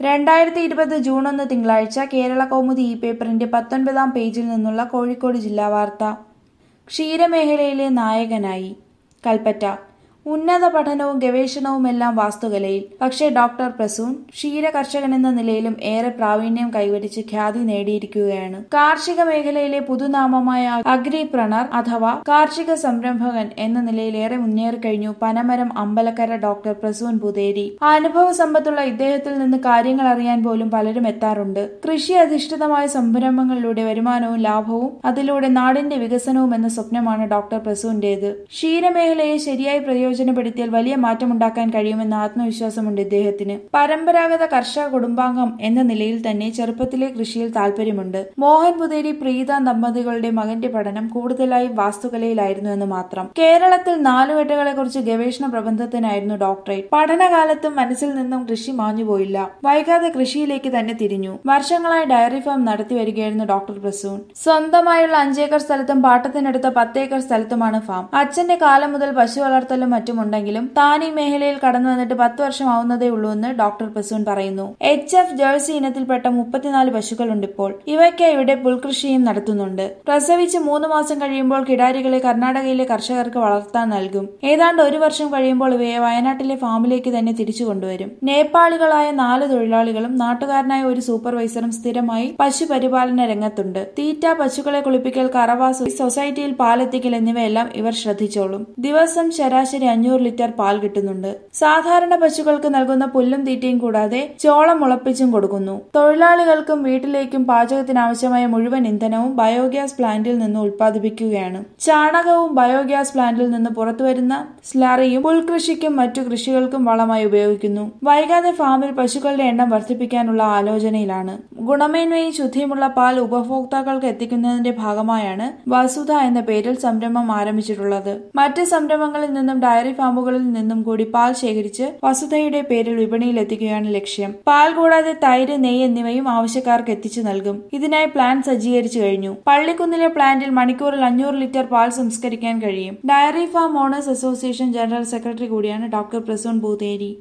രണ്ടായിരത്തി ഇരുപത് ജൂൺ ഒന്ന് തിങ്കളാഴ്ച കേരള കൗമുദി ഈ പേപ്പറിന്റെ പത്തൊൻപതാം പേജിൽ നിന്നുള്ള കോഴിക്കോട് ജില്ലാ വാർത്ത ക്ഷീരമേഖലയിലെ നായകനായി കൽപ്പറ്റ ഉന്നത പഠനവും ഗവേഷണവുമെല്ലാം വാസ്തുകലയിൽ പക്ഷേ ഡോക്ടർ പ്രസൂൺ ക്ഷീര കർഷകനെന്ന നിലയിലും ഏറെ പ്രാവീണ്യം കൈവരിച്ച് ഖ്യാതി നേടിയിരിക്കുകയാണ് കാർഷിക മേഖലയിലെ പുതുനാമമായ അഗ്രിപ്രണർ അഥവാ കാർഷിക സംരംഭകൻ എന്ന നിലയിൽ ഏറെ മുന്നേറിക്കഴിഞ്ഞു പനമരം അമ്പലക്കര ഡോക്ടർ പ്രസൂൺ ബുദേരി അനുഭവ സമ്പത്തുള്ള ഇദ്ദേഹത്തിൽ നിന്ന് കാര്യങ്ങൾ അറിയാൻ പോലും പലരും എത്താറുണ്ട് കൃഷി അധിഷ്ഠിതമായ സംരംഭങ്ങളിലൂടെ വരുമാനവും ലാഭവും അതിലൂടെ നാടിന്റെ വികസനവും എന്ന സ്വപ്നമാണ് ഡോക്ടർ പ്രസൂന്റേത് ക്ഷീരമേഖലയെ ശരിയായി പ്രയോജനപ്പെടുത്തിയാൽ വലിയ മാറ്റമുണ്ടാക്കാൻ കഴിയുമെന്ന ആത്മവിശ്വാസമുണ്ട് ഇദ്ദേഹത്തിന് പരമ്പരാഗത കർഷക കുടുംബാംഗം എന്ന നിലയിൽ തന്നെ ചെറുപ്പത്തിലെ കൃഷിയിൽ താല്പര്യമുണ്ട് മോഹൻ ബുദേരി പ്രീത ദമ്പതികളുടെ മകന്റെ പഠനം കൂടുതലായും വാസ്തുകലയിലായിരുന്നു എന്ന് മാത്രം കേരളത്തിൽ നാലുകെട്ടുകളെ കുറിച്ച് ഗവേഷണ പ്രബന്ധത്തിനായിരുന്നു ഡോക്ടറേറ്റ് പഠനകാലത്തും മനസ്സിൽ നിന്നും കൃഷി മാഞ്ഞുപോയില്ല വൈകാതെ കൃഷിയിലേക്ക് തന്നെ തിരിഞ്ഞു വർഷങ്ങളായി ഡയറി ഫാം നടത്തി വരികയായിരുന്നു ഡോക്ടർ പ്രസൂൺ സ്വന്തമായുള്ള അഞ്ചേക്കർ സ്ഥലത്തും പാട്ടത്തിനടുത്ത പത്തേക്കർ സ്ഥലത്തുമാണ് ഫാം അച്ഛന്റെ കാലം മുതൽ പശു വളർത്തലും മറ്റുമുണ്ടെങ്കിലും താൻ ഈ മേഖലയിൽ കടന്നു വന്നിട്ട് പത്ത് വർഷം ആവുന്നതേ ഉള്ളൂ എന്ന് ഡോക്ടർ പ്രസൂൺ പറയുന്നു എച്ച് എഫ് ജേഴ്സി ഇനത്തിൽപ്പെട്ട മുപ്പത്തിനാല് പശുക്കളുണ്ട് ഇപ്പോൾ ഇവയ്ക്കായി ഇവിടെ പുൽകൃഷിയും നടത്തുന്നുണ്ട് പ്രസവിച്ച് മൂന്ന് മാസം കഴിയുമ്പോൾ കിടാരികളെ കർണാടകയിലെ കർഷകർക്ക് വളർത്താൻ നൽകും ഏതാണ്ട് ഒരു വർഷം കഴിയുമ്പോൾ ഇവയെ വയനാട്ടിലെ ഫാമിലേക്ക് തന്നെ തിരിച്ചു കൊണ്ടുവരും നേപ്പാളികളായ നാല് തൊഴിലാളികളും നാട്ടുകാരനായ ഒരു സൂപ്പർവൈസറും സ്ഥിരമായി പശുപരിപാലന രംഗത്തുണ്ട് തീറ്റ പശുക്കളെ കുളിപ്പിക്കൽ കറവാസു സൊസൈറ്റിയിൽ പാലെത്തിക്കൽ എന്നിവയെല്ലാം ഇവർ ശ്രദ്ധിച്ചോളും ദിവസം ശരാശരി അഞ്ഞൂറ് ലിറ്റർ പാൽ കിട്ടുന്നുണ്ട് സാധാരണ പശുക്കൾക്ക് നൽകുന്ന പുല്ലും തീറ്റയും കൂടാതെ ചോളം മുളപ്പിച്ചും കൊടുക്കുന്നു തൊഴിലാളികൾക്കും വീട്ടിലേക്കും പാചകത്തിനാവശ്യമായ മുഴുവൻ ഇന്ധനവും ബയോഗ്യാസ് പ്ലാന്റിൽ നിന്ന് ഉൽപ്പാദിപ്പിക്കുകയാണ് ചാണകവും ബയോഗ്യാസ് പ്ലാന്റിൽ നിന്ന് പുറത്തുവരുന്ന സ്ലറിയും പുൽകൃഷിക്കും മറ്റു കൃഷികൾക്കും വളമായി ഉപയോഗിക്കുന്നു വൈകാതെ ഫാമിൽ പശുക്കളുടെ എണ്ണം വർദ്ധിപ്പിക്കാനുള്ള ആലോചനയിലാണ് ഗുണമേന്മയും ശുദ്ധിയുമുള്ള പാൽ ഉപഭോക്താക്കൾക്ക് എത്തിക്കുന്നതിന്റെ ഭാഗമായാണ് വസുധ എന്ന പേരിൽ സംരംഭം ആരംഭിച്ചിട്ടുള്ളത് മറ്റ് സംരംഭങ്ങളിൽ നിന്നും ഡയറി ഫാമുകളിൽ നിന്നും കൂടി പാൽ ശേഖരിച്ച് വസുധയുടെ പേരിൽ വിപണിയിൽ എത്തിക്കുകയാണ് ലക്ഷ്യം പാൽ കൂടാതെ തൈര് നെയ്യ് എന്നിവയും ആവശ്യക്കാർക്ക് എത്തിച്ചു നൽകും ഇതിനായി പ്ലാൻ സജ്ജീകരിച്ചു കഴിഞ്ഞു പള്ളിക്കുന്നിലെ പ്ലാന്റിൽ മണിക്കൂറിൽ അഞ്ഞൂറ് ലിറ്റർ പാൽ സംസ്കരിക്കാൻ കഴിയും dairy farm owners association general secretary കൂടിയാണ് ഡോക്ടർ പ്രസൂൺ ബൂതേരി